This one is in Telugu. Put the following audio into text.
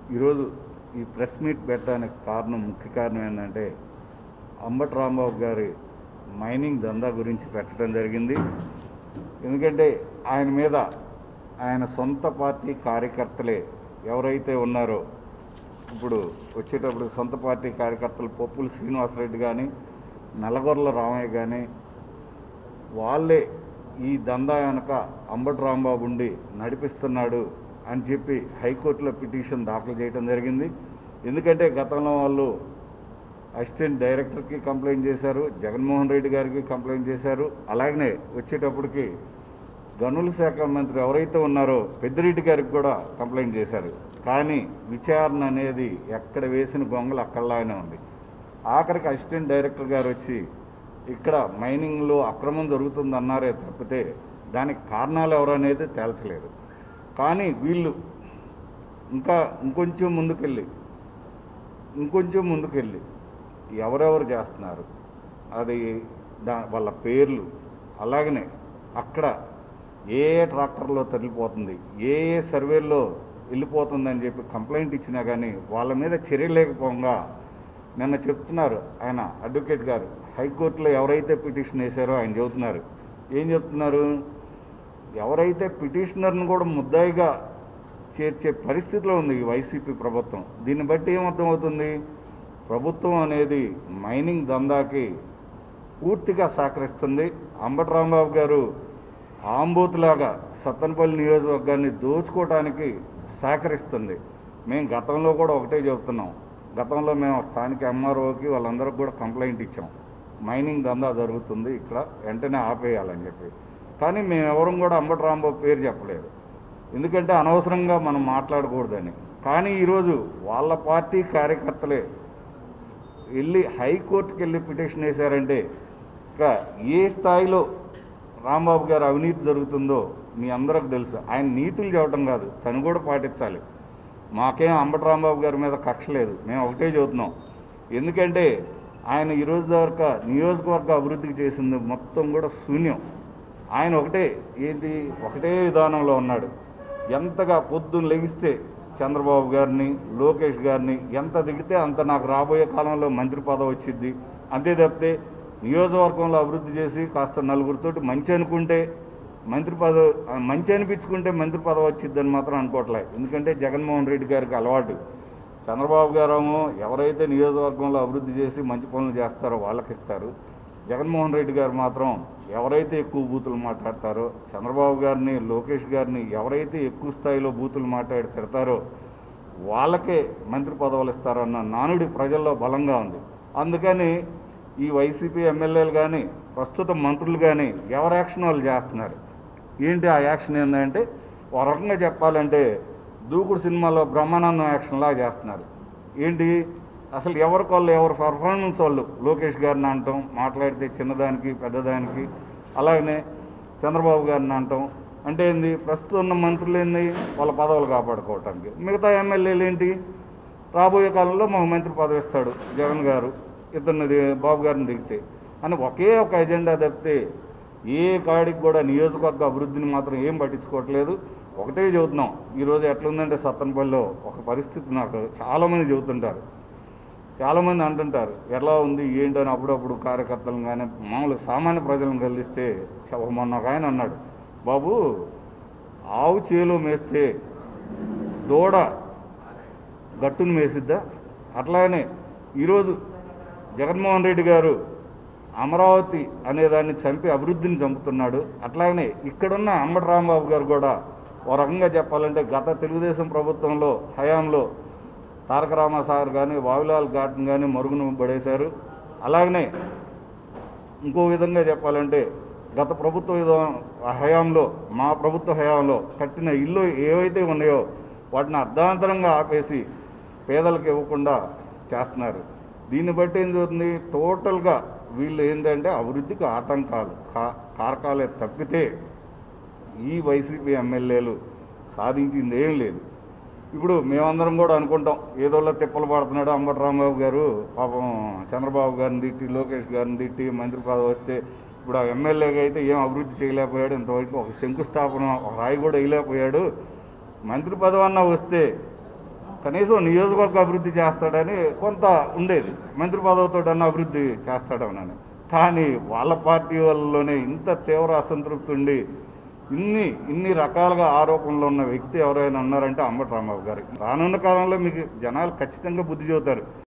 ఈరోజు ఈ ప్రెస్ మీట్ పెట్టడానికి కారణం ముఖ్య కారణం ఏంటంటే అంబటి రాంబాబు గారి మైనింగ్ దందా గురించి పెట్టడం జరిగింది ఎందుకంటే ఆయన మీద ఆయన సొంత పార్టీ కార్యకర్తలే ఎవరైతే ఉన్నారో ఇప్పుడు వచ్చేటప్పుడు సొంత పార్టీ కార్యకర్తలు పప్పుల శ్రీనివాసరెడ్డి కానీ నల్లగొర్ల రామయ్య కానీ వాళ్ళే ఈ దందా వెనక అంబటి రాంబాబు ఉండి నడిపిస్తున్నాడు అని చెప్పి హైకోర్టులో పిటిషన్ దాఖలు చేయడం జరిగింది ఎందుకంటే గతంలో వాళ్ళు అసిస్టెంట్ డైరెక్టర్కి కంప్లైంట్ చేశారు జగన్మోహన్ రెడ్డి గారికి కంప్లైంట్ చేశారు అలాగనే వచ్చేటప్పటికి గనుల శాఖ మంత్రి ఎవరైతే ఉన్నారో పెద్దిరెడ్డి గారికి కూడా కంప్లైంట్ చేశారు కానీ విచారణ అనేది ఎక్కడ వేసిన గొంగలు అక్కడలానే ఉంది ఆఖరికి అసిస్టెంట్ డైరెక్టర్ గారు వచ్చి ఇక్కడ మైనింగ్లో అక్రమం జరుగుతుందన్నారే తప్పితే దానికి కారణాలు ఎవరు అనేది తేల్చలేదు కానీ వీళ్ళు ఇంకా ఇంకొంచెం ముందుకెళ్ళి ఇంకొంచెం ముందుకెళ్ళి ఎవరెవరు చేస్తున్నారు అది దా వాళ్ళ పేర్లు అలాగనే అక్కడ ఏ ఏ ట్రాక్టర్లో తరలిపోతుంది ఏ ఏ సర్వేల్లో వెళ్ళిపోతుందని చెప్పి కంప్లైంట్ ఇచ్చినా కానీ వాళ్ళ మీద చర్య లేకపోగా నిన్న చెప్తున్నారు ఆయన అడ్వకేట్ గారు హైకోర్టులో ఎవరైతే పిటిషన్ వేశారో ఆయన చెబుతున్నారు ఏం చెప్తున్నారు ఎవరైతే పిటిషనర్ను కూడా ముద్దాయిగా చేర్చే పరిస్థితిలో ఉంది ఈ వైసీపీ ప్రభుత్వం దీన్ని బట్టి ఏమర్థమవుతుంది ప్రభుత్వం అనేది మైనింగ్ దందాకి పూర్తిగా సహకరిస్తుంది అంబటి రాంబాబు గారు ఆంబోతులాగా సత్తనపల్లి నియోజకవర్గాన్ని దోచుకోవడానికి సహకరిస్తుంది మేము గతంలో కూడా ఒకటే చెబుతున్నాం గతంలో మేము స్థానిక ఎంఆర్ఓకి వాళ్ళందరికి కూడా కంప్లైంట్ ఇచ్చాం మైనింగ్ దందా జరుగుతుంది ఇక్కడ వెంటనే ఆపేయాలని చెప్పి కానీ మేము ఎవరం కూడా అంబటి రాంబాబు పేరు చెప్పలేదు ఎందుకంటే అనవసరంగా మనం మాట్లాడకూడదని కానీ ఈరోజు వాళ్ళ పార్టీ కార్యకర్తలే వెళ్ళి హైకోర్టుకి వెళ్ళి పిటిషన్ వేశారంటే ఇంకా ఏ స్థాయిలో రాంబాబు గారు అవినీతి జరుగుతుందో మీ అందరికి తెలుసు ఆయన నీతులు చెప్పడం కాదు తను కూడా పాటించాలి మాకేం అంబటి రాంబాబు గారి మీద కక్ష లేదు మేము ఒకటే చెబుతున్నాం ఎందుకంటే ఆయన ఈ రోజు దాకా నియోజకవర్గ అభివృద్ధికి చేసింది మొత్తం కూడా శూన్యం ఆయన ఒకటే ఏంటి ఒకటే విధానంలో ఉన్నాడు ఎంతగా పొద్దున్న లెగిస్తే చంద్రబాబు గారిని లోకేష్ గారిని ఎంత దిగితే అంత నాకు రాబోయే కాలంలో మంత్రి పదవి వచ్చింది అంతే తప్పితే నియోజకవర్గంలో అభివృద్ధి చేసి కాస్త నలుగురితోటి మంచి అనుకుంటే మంత్రి పదవి మంచి అనిపించుకుంటే మంత్రి పదవి వచ్చిందని మాత్రం అనుకోవట్లే ఎందుకంటే జగన్మోహన్ రెడ్డి గారికి అలవాటు చంద్రబాబు గారేమో ఎవరైతే నియోజకవర్గంలో అభివృద్ధి చేసి మంచి పనులు చేస్తారో వాళ్ళకి ఇస్తారు జగన్మోహన్ రెడ్డి గారు మాత్రం ఎవరైతే ఎక్కువ బూతులు మాట్లాడతారో చంద్రబాబు గారిని లోకేష్ గారిని ఎవరైతే ఎక్కువ స్థాయిలో బూతులు మాట్లాడి తిడతారో వాళ్ళకే మంత్రి పదవులు ఇస్తారన్న నానుడి ప్రజల్లో బలంగా ఉంది అందుకని ఈ వైసీపీ ఎమ్మెల్యేలు కానీ ప్రస్తుత మంత్రులు కానీ ఎవరి యాక్షన్ వాళ్ళు చేస్తున్నారు ఏంటి ఆ యాక్షన్ ఏంటంటే ఒక రకంగా చెప్పాలంటే దూకుడు సినిమాలో బ్రహ్మానందం యాక్షన్లా చేస్తున్నారు ఏంటి అసలు ఎవరికి వాళ్ళు ఎవరి పర్ఫార్మెన్స్ వాళ్ళు లోకేష్ గారిని అంటాం మాట్లాడితే చిన్నదానికి పెద్దదానికి అలాగనే చంద్రబాబు గారిని అంటాం అంటే ఏంది ప్రస్తుతం ఉన్న మంత్రులు ఏంది వాళ్ళ పదవులు కాపాడుకోవటానికి మిగతా ఎమ్మెల్యేలు ఏంటి రాబోయే కాలంలో మాకు మంత్రి పదవి ఇస్తాడు జగన్ గారు ఇతన్ని ది- బాబు గారిని దిగితే అని ఒకే ఒక ఎజెండా తప్పితే ఏ కాడికి కూడా నియోజకవర్గ అభివృద్ధిని మాత్రం ఏం పట్టించుకోవట్లేదు ఒకటే చెబుతున్నాం ఈరోజు ఎట్లుందంటే సత్తనపల్లిలో ఒక పరిస్థితి నాకు చాలామంది చెబుతుంటారు చాలామంది అంటుంటారు ఎలా ఉంది ఏంటని అప్పుడప్పుడు కార్యకర్తలను కానీ మామూలు సామాన్య ప్రజలను కలిస్తే చ- మొన్న ఒక ఆయన అన్నాడు బాబు ఆవు చేలో మేస్తే దూడ గట్టును మేసిద్దా అట్లానే ఈరోజు జగన్మోహన్ రెడ్డి గారు అమరావతి అనేదాన్ని చంపి అభివృద్ధిని చంపుతున్నాడు అట్లాగనే ఇక్కడున్న అంబటి రాంబాబు గారు కూడా ఓ రకంగా చెప్పాలంటే గత తెలుగుదేశం ప్రభుత్వంలో హయాంలో తారక రామాసాగర్ కానీ వావిలాల్ ఘాట్ని కానీ మరుగున పడేశారు అలాగనే ఇంకో విధంగా చెప్పాలంటే గత ప్రభుత్వ విధానం హయాంలో మా ప్రభుత్వ హయాంలో కట్టిన ఇల్లు ఏవైతే ఉన్నాయో వాటిని అర్ధాంతరంగా ఆపేసి పేదలకు ఇవ్వకుండా చేస్తున్నారు దీన్ని బట్టి ఏం జరుగుతుంది టోటల్గా వీళ్ళు ఏంటంటే అభివృద్ధికి ఆటంకాలు కా కారకాలే తప్పితే ఈ వైసీపీ ఎమ్మెల్యేలు సాధించింది ఏం లేదు ఇప్పుడు మేమందరం కూడా అనుకుంటాం ఏదోలా తిప్పలు పడుతున్నాడు అంబటి రాంబాబు గారు పాపం చంద్రబాబు గారిని తిట్టి లోకేష్ గారిని తిట్టి మంత్రి పదవి వస్తే ఇప్పుడు ఆ ఎమ్మెల్యేగా అయితే ఏం అభివృద్ధి చేయలేకపోయాడు ఇంతవరకు ఒక శంకుస్థాపన ఒక రాయి కూడా వేయలేకపోయాడు మంత్రి పదవి అన్నా వస్తే కనీసం నియోజకవర్గ అభివృద్ధి చేస్తాడని కొంత ఉండేది మంత్రి పదవితో అభివృద్ధి చేస్తాడని కానీ వాళ్ళ పార్టీ వాళ్ళలోనే ఇంత తీవ్ర అసంతృప్తి ఉండి ఇన్ని ఇన్ని రకాలుగా ఆరోపణలు ఉన్న వ్యక్తి ఎవరైనా ఉన్నారంటే అంబటి రాంబాబు గారు రానున్న కాలంలో మీకు జనాలు ఖచ్చితంగా బుద్ధి చెబుతారు